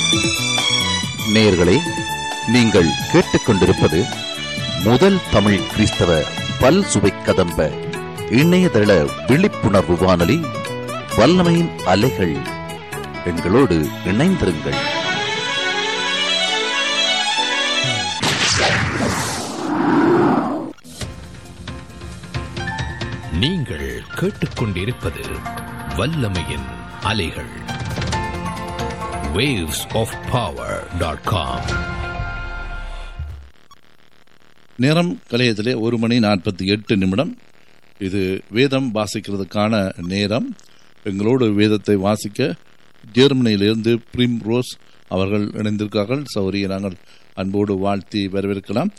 நேயர்களே நீங்கள் கேட்டுக்கொண்டிருப்பது முதல் தமிழ் கிறிஸ்தவ பல் சுவை கதம்ப இணையதள விழிப்புணர்வு வானொலி வல்லமையின் அலைகள் எங்களோடு இணைந்திருங்கள் நீங்கள் கேட்டுக்கொண்டிருப்பது வல்லமையின் அலைகள் waves of power.com நேரம் கலையத்திலே ஒரு மணி நாற்பத்தி எட்டு நிமிடம் இது வேதம் வாசிக்கிறதுக்கான நேரம் எங்களோடு வேதத்தை வாசிக்க ஜெர்மனியிலிருந்து பிரிம் ரோஸ் அவர்கள் இணைந்திருக்கார்கள் சௌரியை நாங்கள் அன்போடு வாழ்த்தி வரவேற்கலாம்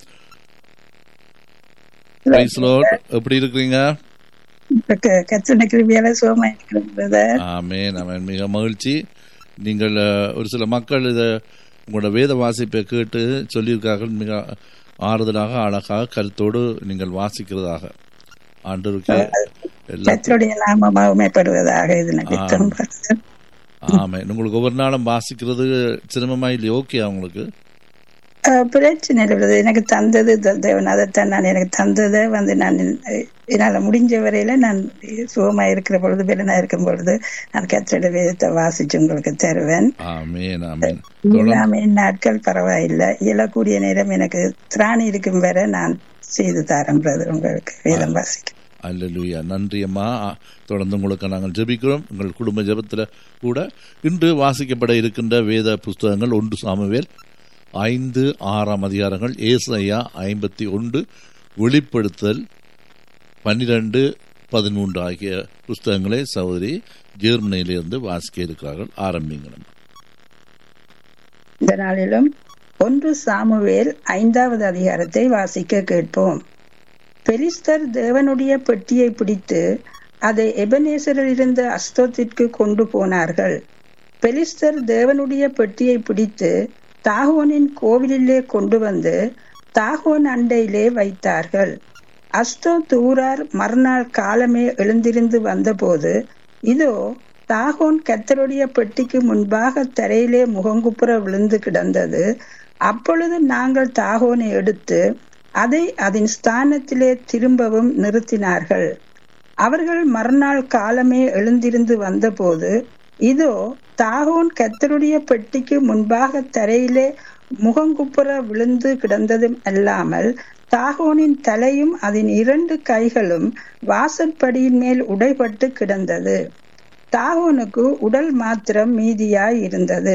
Praise Lord. எப்படி இருக்கிறீங்க கத்தனை கிருபியால சுகமா இருக்கிறது ஆமேன் ஆமேன் மிக மகிழ்ச்சி நீங்கள் அஹ், ஒரு சில மக்கள் இதை உங்களோட வேத வாசிப்பை கேட்டு சொல்லியிருக்கார்கள் மிக ஆறுதலாக அழகாக கருத்தோடு நீங்கள் வாசிக்கிறதாக ஆண்டவருக்கு எல்லா கத்தருடைய நாம மகிமைப்படுவதாக இது நிமித்தம் ஆமாம் உங்களுக்கு ஒவ்வொரு நாளும் வாசிக்கிறது சிரமமா இல்லையா ஓகே உங்களுக்கு அஹ், பிரச்சனை இல்லை எனக்கு தந்தது த- தேவன் அதைத்தான் நான் எனக்கு தந்ததை வந்து நான் அஹ், என்னால முடிஞ்ச வரையில நான் சுகமா இருக்கிற பொழுது பெலனா இருக்கும் பொழுது நான் கத்தருடைய வேதத்தை வாசிச்சு உங்களுக்கு தருவேன் ஆமேன் ஆமேன் தொடர்ந்து இல்லாம நாட்கள் பரவாயில்லை இயலக்கூடிய நேரம் எனக்கு திராணி இருக்கும் வரை நான் செய்து தரேன் பிரதர் உங்களுக்கு வேதம் வாசிக்க அல்லேலூயா நன்றி அம்மா ஆ, தொடர்ந்து உங்களுக்கு நாங்கள் ஜெபிக்கிறோம் உங்கள் குடும்ப ஜெபத்தில் கூட இன்று வாசிக்கப்பட இருக்கின்ற வேத புஸ்தகங்கள் ஒன்று சாமுவேல் ஐந்து ஆறாம் அதிகாரங்கள் ஏசாயா ஐம்பத்தி ஒன்று வெளிப்படுத்தல் பன்னிரண்டு பதிமூன்று ஆகிய புஸ்தகங்களை சகோதரி ஜெர்மனியிலிருந்து வாசிக்க இருக்கிறார்கள் ஆரம்பிங்களம் இந்த நாளிலும் ஒன்று சாமுவேல் ஐந்தாவது அதிகாரத்தை வாசிக்க கேட்போம் பெலிஸ்தர் தேவனுடைய பெட்டியை பிடித்து அதை எபனேசரில் இருந்த அஸ்தோத்திற்கு கொண்டு போனார்கள் பெலிஸ்தர் தேவனுடைய பெட்டியை பிடித்து தாகோனின் கோவிலிலே கொண்டு வந்து தாகோன் அண்டையிலே வைத்தார்கள் அஸ்தோ தூரார் மறுநாள் காலமே எழுந்திருந்து வந்தபோது இதோ தாகோன் கர்த்தருடைய பெட்டிக்கு முன்பாக தரையிலே முகங்குப்புற விழுந்து கிடந்தது அப்பொழுது நாங்கள் தாகோனை எடுத்து அதை அதன் ஸ்தானத்திலே திரும்பவும் நிறுத்தினார்கள் அவர்கள் மறுநாள் காலமே எழுந்திருந்து வந்தபோது இதோ தாகோன் கர்த்தருடைய பெட்டிக்கு முன்பாக தரையிலே முகங்குப்புற விழுந்து கிடந்ததும் அல்லாமல் தாகோனின் தலையும் அதன் இரண்டு கைகளும் வாசற்படியின் மேல் உடைபட்டு கிடந்தது தாகோனுக்கு உடல் மாத்திரம் மீதியாய் இருந்தது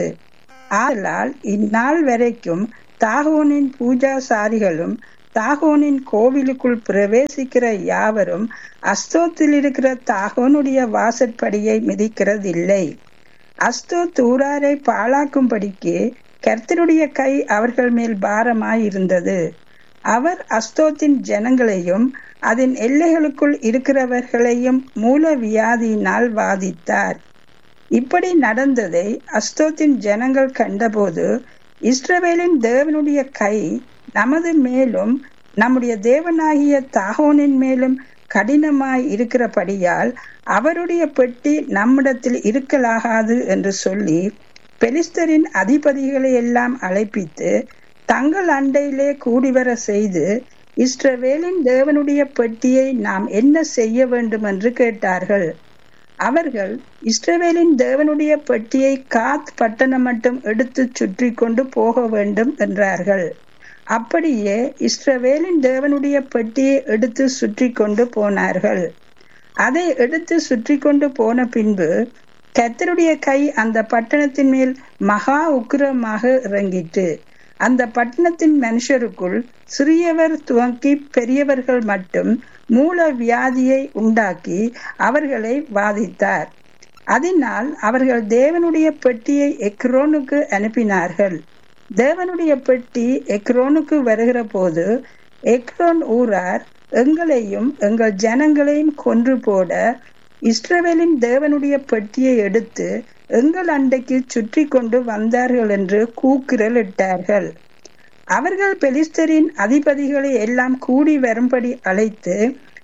ஆதலால் இந்நாள் வரைக்கும் தாகோனின் பூஜாசாரிகளும் தாகோனின் கோவிலுக்குள் பிரவேசிக்கிற யாவரும் அஸ்தோத்தில் இருக்கிற தாகோனுடைய வாசற்படியை மிதிக்கிறதில்லை அஸ்தோ தூராரை பாழாக்கும்படிக்கு கர்த்தருடைய கை அவர்கள் மேல் பாரமாய் இருந்தது அவர் அஸ்தோத்தின் ஜனங்களையும் அதன் எல்லைகளுக்குள் இருக்கிறவர்களையும் மூல வியாதியினால் வாதித்தார் இப்படி நடந்ததை அஸ்தோத்தின் ஜனங்கள் கண்டபோது இஸ்ரவேலின் தேவனுடைய கை நமது மேலும் நம்முடைய தேவனாகிய தாகோனின் மேலும் கடினமாய் இருக்கிறபடியால் அவருடைய பெட்டி நம்மிடத்தில் இருக்கலாகாது என்று சொல்லி பெலிஸ்தரின் அதிபதிகளை எல்லாம் அழைப்பித்து தங்கள் அண்டையிலே கூடிவர செய்து இஸ்ரவேலின் தேவனுடைய பெட்டியை நாம் என்ன செய்ய வேண்டும் என்று கேட்டார்கள் அவர்கள் இஸ்ரவேலின் தேவனுடைய பெட்டியை காத் பட்டணம் மட்டும் எடுத்து சுற்றி கொண்டு போக வேண்டும் என்றார்கள் அப்படியே இஸ்ரவேலின் தேவனுடைய பெட்டியை எடுத்து சுற்றி கொண்டு போனார்கள் அதை எடுத்து சுற்றி கொண்டு போன பின்பு கர்த்தருடைய கை அந்த பட்டணத்தின் மேல் மகா உக்கிரமாக இறங்கிட்டு அந்த பட்டணத்தின் மனுஷருக்குள் சிறியவர் துவங்கி பெரியவர்கள் மட்டும் மூல வியாதியை உண்டாக்கி அவர்களை வாதித்தார் அதனால் அவர்கள் தேவனுடைய பெட்டியை எக்ரோனுக்கு அனுப்பினார்கள் தேவனுடைய பெட்டி எக்ரோனுக்கு வருகிற போது எக்ரோன் ஊரார் எங்களையும் எங்கள் ஜனங்களையும் கொன்று போட இஸ்ரவேலின் தேவனுடைய பெட்டியை எடுத்து எங்கள் அண்டைக்கு சுற்றி கொண்டு வந்தார்கள் என்று கூக்குரல் இட்டார்கள் அவர்கள் பெலிஸ்தரின் அதிபதிகளை எல்லாம் கூடி வரும்படி அழைத்து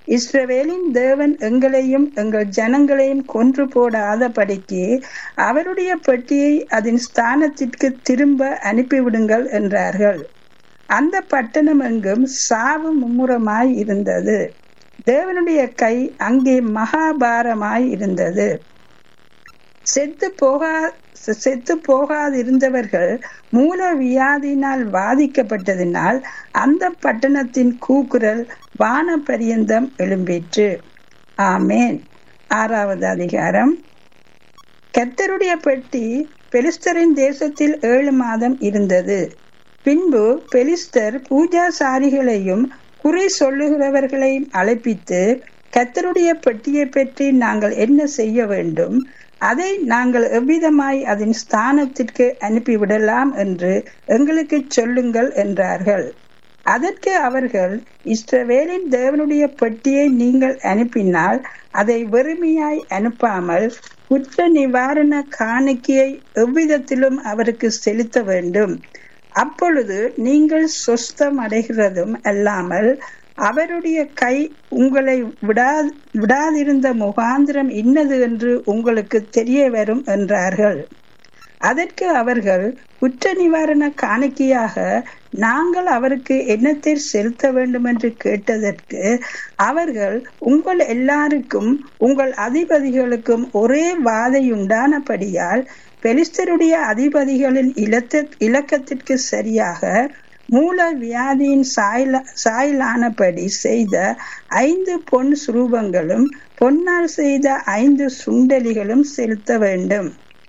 இஸ்ரவேலின் தேவன் எங்களையும் எங்கள் ஜனங்களையும் கொன்று போடாதபடிக்கு அவருடைய பெட்டியை அதன் ஸ்தானத்திற்கு திரும்ப அனுப்பிவிடுங்கள் என்றார்கள் அந்த பட்டணம் எங்கும் சாவு மும்முரமாய் இருந்தது தேவனுடைய கை அங்கே மகாபாரமாய் இருந்தது செத்து போகா செத்து போகாதிருந்தவர்கள் மூல வியாதியினால் பாதிக்கப்பட்டதினால் அந்த பட்டணத்தின் கூக்குரல் வான பரியந்தம் எழும்பிற்று ஆமேன் ஆறாவது அதிகாரம் கர்த்தருடைய பெட்டி பெலிஸ்தரின் தேசத்தில் ஏழு மாதம் இருந்தது பின்பு பெலிஸ்தர் பூஜாசாரிகளையும் குறி சொல்லுகிறவர்களையும் அழைப்பித்து கர்த்தருடைய பெட்டியை பற்றி நாங்கள் என்ன செய்ய வேண்டும் அதை நாங்கள் எவ்விதமாய் அதன் ஸ்தானத்திற்கு அனுப்பிவிடலாம் என்று எங்களுக்கு சொல்லுங்கள் என்றார்கள் அதற்கு அவர்கள் இஸ்ரவேலின் தேவனுடைய பெட்டியை நீங்கள் அனுப்பினால் அதை வெறுமையாய் அனுப்பாமல் குற்ற நிவாரண காணிக்கையை எவ்விதத்திலும் அவருக்கு செலுத்த வேண்டும் அப்பொழுது நீங்கள் சொஸ்தம் அடைகிறதும் அல்லாமல் அவருடைய கை உங்களை விடா விடாதிருந்த முகாந்திரம் இன்னது என்று உங்களுக்கு தெரிய வரும் என்றார்கள் அதற்கு அவர்கள் குற்ற நிவாரண காணிக்கையாக நாங்கள் அவருக்கு என்னத்தை செலுத்த வேண்டும் என்று கேட்டதற்கு அவர்கள் உங்கள் எல்லாருக்கும் உங்கள் அதிபதிகளுக்கும் ஒரே வாதையுண்டானபடியால் பெலிஸ்தருடைய அதிபதிகளின் இலத்த இலக்கத்திற்கு சரியாக மூல வியாதியின் சாயல சாயலானபடி செய்த ஐந்து பொன் சுரூபங்களும் பொன்னால் செய்த ஐந்து சுண்டலிகளும் செலுத்த வேண்டும்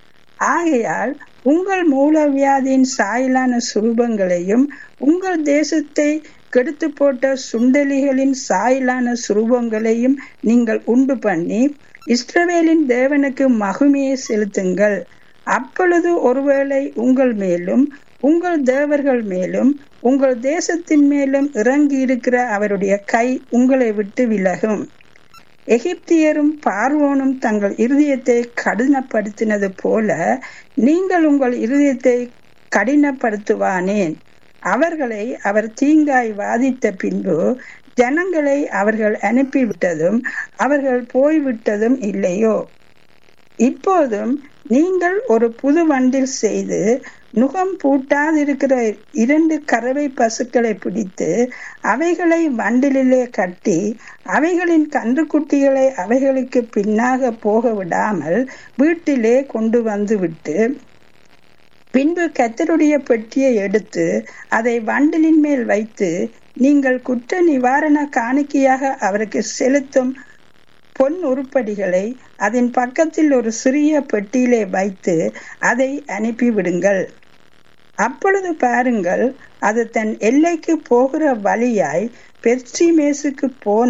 ஆகையால் உங்கள் மூல வியாதியின் சாயலான சுரூபங்களையும் உங்கள் தேசத்தை கெடுத்து போட்ட சுண்டலிகளின் சாயலான சுரூபங்களையும் நீங்கள் உண்டு பண்ணி இஸ்ரவேலின் தேவனுக்கு மகிமையை செலுத்துங்கள் அப்பொழுது ஒருவேளை உங்கள் மேலும் உங்கள் தேவர்கள் மேலும் உங்கள் தேசத்தின் மேலும் இறங்கி இருக்கிற அவருடைய கை உங்களை விட்டு விலகும் எகிப்தியரும் பார்வோனும் தங்கள் இருதயத்தை கடினப்படுத்தினது போல நீங்கள் உங்கள் இருதயத்தை கடினப்படுத்துவானேன் அவர்களை அவர் தீங்காய் வாதித்த பின்பு ஜனங்களை அவர்கள் அனுப்பிவிட்டதும் அவர்கள் போய்விட்டதும் இல்லையோ இப்போதும் நீங்கள் ஒரு புது வண்டில் செய்து நுகம் பூட்டாதிருக்கிற இரண்டு கறவை பசுக்களை பிடித்து அவைகளை வண்டிலே கட்டி அவைகளின் கன்றுக்குட்டிகளை அவைகளுக்கு பின்னாக போக விடாமல் வீட்டிலே கொண்டு வந்து விட்டு பின்பு கத்தருடைய பெட்டியை எடுத்து அதை வண்டலின் மேல் வைத்து நீங்கள் குற்ற நிவாரண காணிக்கையாக அவருக்கு செலுத்தும் பொன் உருப்படிகளை அதன் பக்கத்தில் ஒரு சிறிய பெட்டியிலே வைத்து அதை அனுப்பிவிடுங்கள் அப்பொழுது பாருங்கள் அது தன் எல்லைக்கு போகிற வழியாய் பெர்சிமேசுக்கு போன